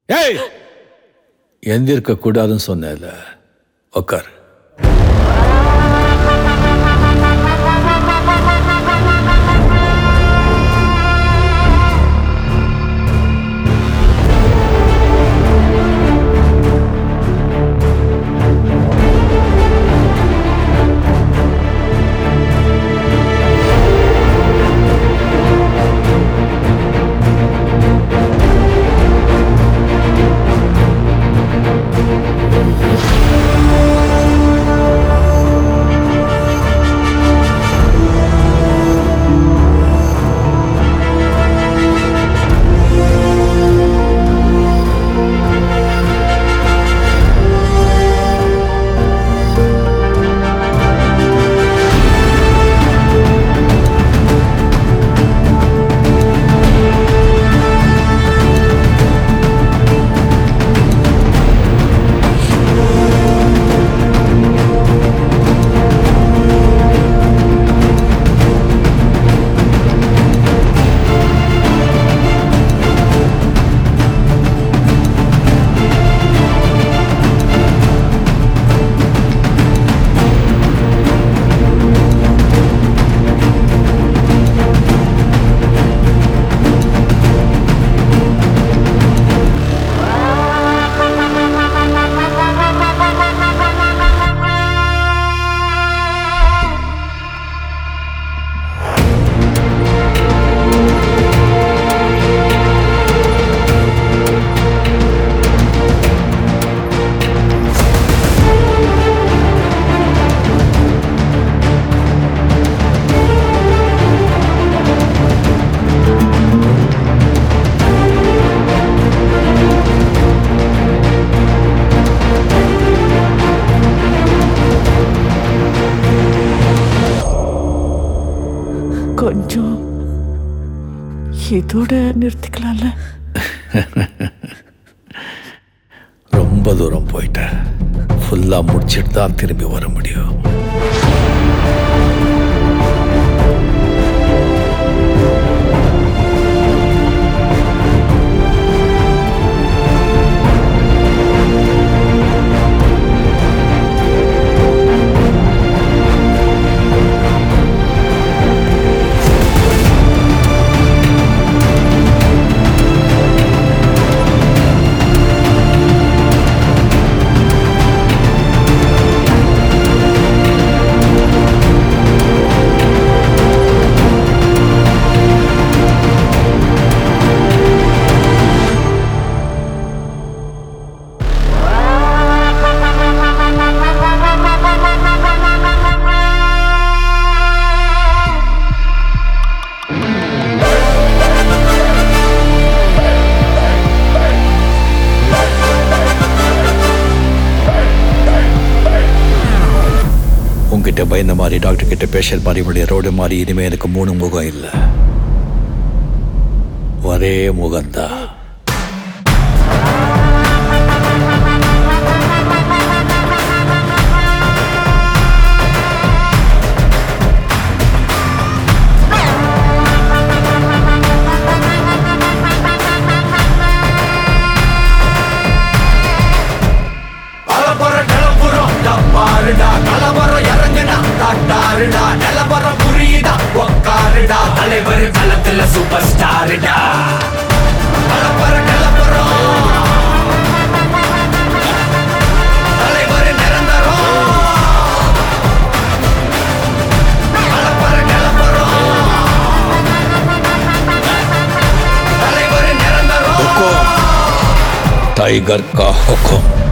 ஏய் எந்திருக்க கூடாதுன்னு சொன்னேன்ல உக்கார் கொஞ்சம் இதோட நிறுத்திக்கலாம்ல ரொம்ப தூரம் போயிட்டேன் ஃபுல்லாக முடிச்சிட்டு தான் திரும்பி வர முடியும் உங்ககிட்ட பயந்த மாதிரி டாக்டர் கிட்ட பேஷண்ட் மாதிரி இப்படி ரோடு மாதிரி இனிமே எனக்கு மூணு முகம் இல்லை ஒரே முகம்தான் கலவரம் நிலப்புறம் டப்பாருடா கலவரம் இறங்குடா காட்டாருடா நிலவரம் புரியுதா உக்காருடா தலைவர் களத்துல சூப்பர் ஸ்டாருடா கலவரம் நிலப்புறம் தலைவர் நிரந்தரம் கலவரம் நிலப்புறம் தலைவர் நிரந்தரம் टाइगर का हुक्म